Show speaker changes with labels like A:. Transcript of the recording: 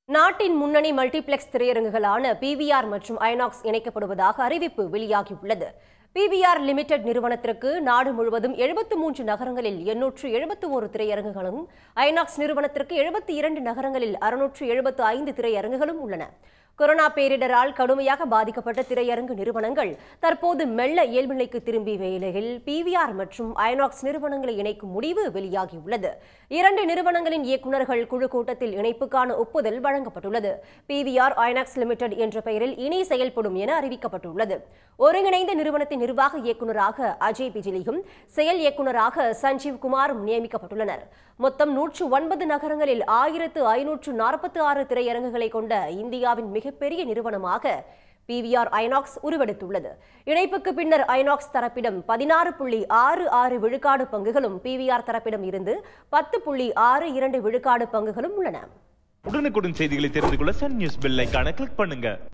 A: நாட்டின் முன்னணி மல்டிபிளெக்ஸ் திரையரங்குகளான பிவிஆர் மற்றும் ஐநாக்ஸ் இணைக்கப்படுவதாக அறிவிப்பு வெளியாகியுள்ளது பிவிஆர் லிமிடெட் நிறுவனத்திற்கு நாடு முழுவதும் எழுபத்து மூன்று நகரங்களில் எண்ணூற்று எழுபத்து ஒரு திரையரங்குகளும் ஐநாக்ஸ் நிறுவனத்திற்கு எழுபத்தி இரண்டு நகரங்களில் அறுநூற்று எழுபத்து ஐந்து திரையரங்குகளும் உள்ளன கொரோனா பேரிடரால் கடுமையாக பாதிக்கப்பட்ட திரையரங்கு நிறுவனங்கள் தற்போது மெல்ல இயல்புநிலைக்கு திரும்பிய வேளையில் பிவிஆர் மற்றும் ஐநாக்ஸ் நிறுவனங்களை இணைக்கும் முடிவு வெளியாகியுள்ளது இரண்டு நிறுவனங்களின் இயக்குநர்கள் குழு கூட்டத்தில் இணைப்புக்கான ஒப்புதல் வழங்கப்பட்டுள்ளது பிவிஆர் ஐநாக்ஸ் லிமிடெட் என்ற பெயரில் இனி செயல்படும் என அறிவிக்கப்பட்டுள்ளது ஒருங்கிணைந்த நிறுவனத்தின் நிர்வாக இயக்குநராக அஜய் பிஜிலியும் செயல் இயக்குநராக சஞ்சீவ் குமாரும் நியமிக்கப்பட்டுள்ளனர் மொத்தம் நூற்று ஒன்பது நகரங்களில் ஆயிரத்து ஐநூற்று நாற்பத்தி ஆறு திரையரங்குகளை கொண்ட இந்தியாவின் மிகப்பெரிய நிறுவனமாக பிவிஆர் ஐநாக்ஸ் உருவெடுத்துள்ளது இணைப்புக்கு பின்னர் ஐநாக்ஸ் தரப்பிடம் பதினாறு புள்ளி ஆறு ஆறு விழுக்காடு பங்குகளும் பிவிஆர் தரப்பிடம் இருந்து பத்து புள்ளி ஆறு இரண்டு விழுக்காடு பங்குகளும் உள்ளன
B: உடனுக்குடன் செய்திகளை தெரிந்து கொள்ள சன் நியூஸ் பெல் ஐகானை கிளிக் பண்ணுங்க